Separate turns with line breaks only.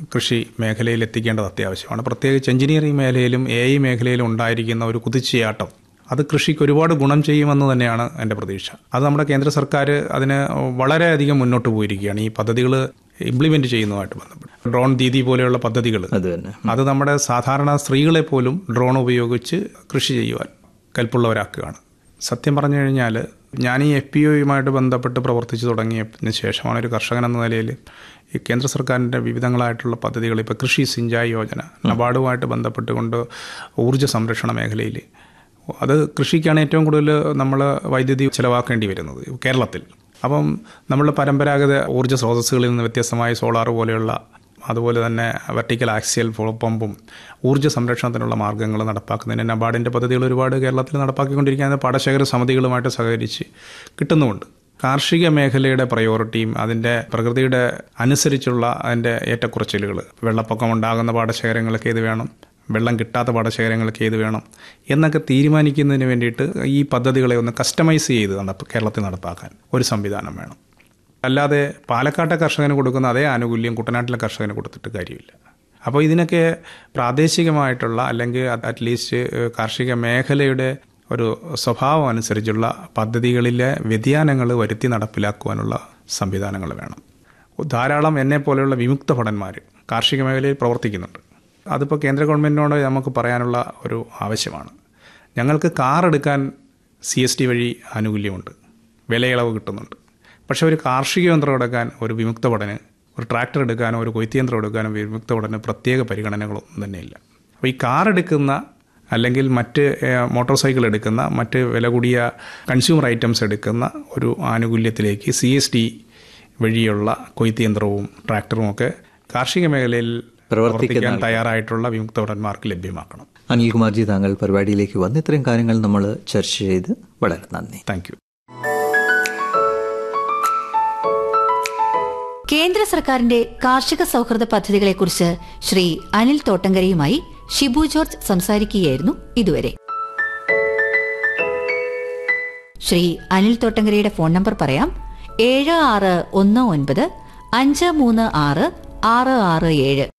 കൃഷി മേഖലയിൽ എത്തിക്കേണ്ടത് അത്യാവശ്യമാണ് പ്രത്യേകിച്ച് എഞ്ചിനീയറിംഗ് മേഖലയിലും എ ഐ മേഖലയിലും ഉണ്ടായിരിക്കുന്ന ഒരു കുതിച്ചുചാട്ടം അത് കൃഷിക്ക് ഒരുപാട് ഗുണം ചെയ്യുമെന്ന് തന്നെയാണ് എൻ്റെ പ്രതീക്ഷ അത് നമ്മുടെ കേന്ദ്ര സർക്കാർ അതിന് വളരെയധികം മുന്നോട്ട് പോയിരിക്കുകയാണ് ഈ പദ്ധതികൾ ഇംപ്ലിമെന്റ് ചെയ്യുന്നതുമായിട്ട് ബന്ധപ്പെട്ട് ഡ്രോൺ ദീദി പോലെയുള്ള പദ്ധതികൾ
അത് തന്നെ
അത് നമ്മുടെ സാധാരണ സ്ത്രീകളെ പോലും ഡ്രോൺ ഉപയോഗിച്ച് കൃഷി ചെയ്യുവാൻ കൽപ്പുള്ളവരാക്കുകയാണ് സത്യം പറഞ്ഞു കഴിഞ്ഞാൽ ഞാൻ ഈ എഫ് പി ഒയുമായിട്ട് ബന്ധപ്പെട്ട് പ്രവർത്തിച്ചു തുടങ്ങിയതിന് ശേഷമാണ് ഒരു കർഷകൻ എന്ന നിലയിൽ ഈ കേന്ദ്ര സർക്കാരിൻ്റെ വിവിധങ്ങളായിട്ടുള്ള പദ്ധതികൾ ഇപ്പോൾ കൃഷി സിഞ്ചായി യോജന നബാർഡുമായിട്ട് ബന്ധപ്പെട്ടുകൊണ്ട് ഊർജ്ജ സംരക്ഷണ മേഖലയിൽ അത് കൃഷിക്കാണ് ഏറ്റവും കൂടുതൽ നമ്മൾ വൈദ്യുതി ചിലവാക്കേണ്ടി വരുന്നത് കേരളത്തിൽ അപ്പം നമ്മൾ പരമ്പരാഗത ഊർജ്ജ സ്രോതസ്സുകളിൽ നിന്ന് വ്യത്യസ്തമായ സോളാർ പോലെയുള്ള അതുപോലെ തന്നെ വെർട്ടിക്കൽ ആക്സിയൽ പമ്പും ഊർജ്ജ സംരക്ഷണത്തിനുള്ള മാർഗ്ഗങ്ങൾ നടപ്പാക്കുന്നതിന് നബാർഡിൻ്റെ പദ്ധതികൾ ഒരുപാട് കേരളത്തിൽ നടപ്പാക്കിക്കൊണ്ടിരിക്കുന്ന പാടശേഖര സമിതികളുമായിട്ട് സഹകരിച്ച് കിട്ടുന്നുമുണ്ട് കാർഷിക മേഖലയുടെ പ്രയോറിറ്റിയും അതിൻ്റെ പ്രകൃതിയുടെ അനുസരിച്ചുള്ള അതിൻ്റെ ഏറ്റക്കുറച്ചിലുകൾ വെള്ളപ്പൊക്കം ഉണ്ടാകുന്ന പാടശേഖരങ്ങൾക്ക് ഏത് വേണം വെള്ളം കിട്ടാത്ത പാടശേഖരങ്ങൾക്ക് ഏത് വേണം എന്നൊക്കെ തീരുമാനിക്കുന്നതിന് വേണ്ടിയിട്ട് ഈ പദ്ധതികളെ ഒന്ന് കസ്റ്റമൈസ് ചെയ്ത് നടപ്പ് കേരളത്തിൽ നടപ്പാക്കാൻ ഒരു സംവിധാനം വേണം അല്ലാതെ പാലക്കാട്ടെ കർഷകന് കൊടുക്കുന്ന അതേ ആനുകൂല്യം കുട്ടനാട്ടിലെ കർഷകന് കൊടുത്തിട്ട് കാര്യമില്ല അപ്പോൾ ഇതിനൊക്കെ പ്രാദേശികമായിട്ടുള്ള അല്ലെങ്കിൽ അറ്റ്ലീസ്റ്റ് കാർഷിക മേഖലയുടെ ഒരു സ്വഭാവം അനുസരിച്ചുള്ള പദ്ധതികളിലെ വ്യതിയാനങ്ങൾ വരുത്തി നടപ്പിലാക്കുവാനുള്ള സംവിധാനങ്ങൾ വേണം ധാരാളം എന്നെ പോലെയുള്ള വിമുക്ത ഭടന്മാർ കാർഷിക മേഖലയിൽ പ്രവർത്തിക്കുന്നുണ്ട് അതിപ്പോൾ കേന്ദ്ര ഗവൺമെൻറ്റിനോട് നമുക്ക് പറയാനുള്ള ഒരു ആവശ്യമാണ് ഞങ്ങൾക്ക് കാർ എടുക്കാൻ സി എസ് ടി വഴി ആനുകൂല്യമുണ്ട് വിലയിളവ് കിട്ടുന്നുണ്ട് പക്ഷേ ഒരു കാർഷിക യന്ത്രം എടുക്കാൻ ഒരു വിമുക്ത ഭടന് ഒരു ട്രാക്ടർ എടുക്കാനോ ഒരു കൊയ്ത്തിയന്ത്രം എടുക്കാനോ വിമുക്ത ഭടന് പ്രത്യേക പരിഗണനകളൊന്നും തന്നെയില്ല അപ്പോൾ ഈ കാർ എടുക്കുന്ന അല്ലെങ്കിൽ മറ്റ് മോട്ടോർ സൈക്കിൾ എടുക്കുന്ന മറ്റ് വില കൂടിയ കൺസ്യൂമർ ഐറ്റംസ് എടുക്കുന്ന ഒരു ആനുകൂല്യത്തിലേക്ക് സി എസ് ടി വഴിയുള്ള കൊയ്ത്തിയന്ത്രവും ട്രാക്ടറും ഒക്കെ കാർഷിക മേഖലയിൽ പ്രവർത്തിക്കാൻ തയ്യാറായിട്ടുള്ള വിമുക്ത ഭടന്മാർക്ക് ലഭ്യമാക്കണം
അനിൽകുമാർജി താങ്കൾ പരിപാടിയിലേക്ക് വന്ന് ഇത്രയും കാര്യങ്ങൾ നമ്മൾ ചർച്ച ചെയ്ത് വളരെ നന്ദി
താങ്ക് യു
കേന്ദ്ര സർക്കാരിന്റെ കാർഷിക സൗഹൃദ പദ്ധതികളെക്കുറിച്ച് ശ്രീ അനിൽ തോട്ടങ്കരയുമായി ഷിബു ജോർജ് സംസാരിക്കുകയായിരുന്നു ഇതുവരെ ശ്രീ അനിൽ തോട്ടങ്കരയുടെ ഫോൺ നമ്പർ പറയാം ഏഴ് ആറ് ഒന്ന് ഒൻപത് അഞ്ച് മൂന്ന് ആറ് ആറ് ആറ് ഏഴ്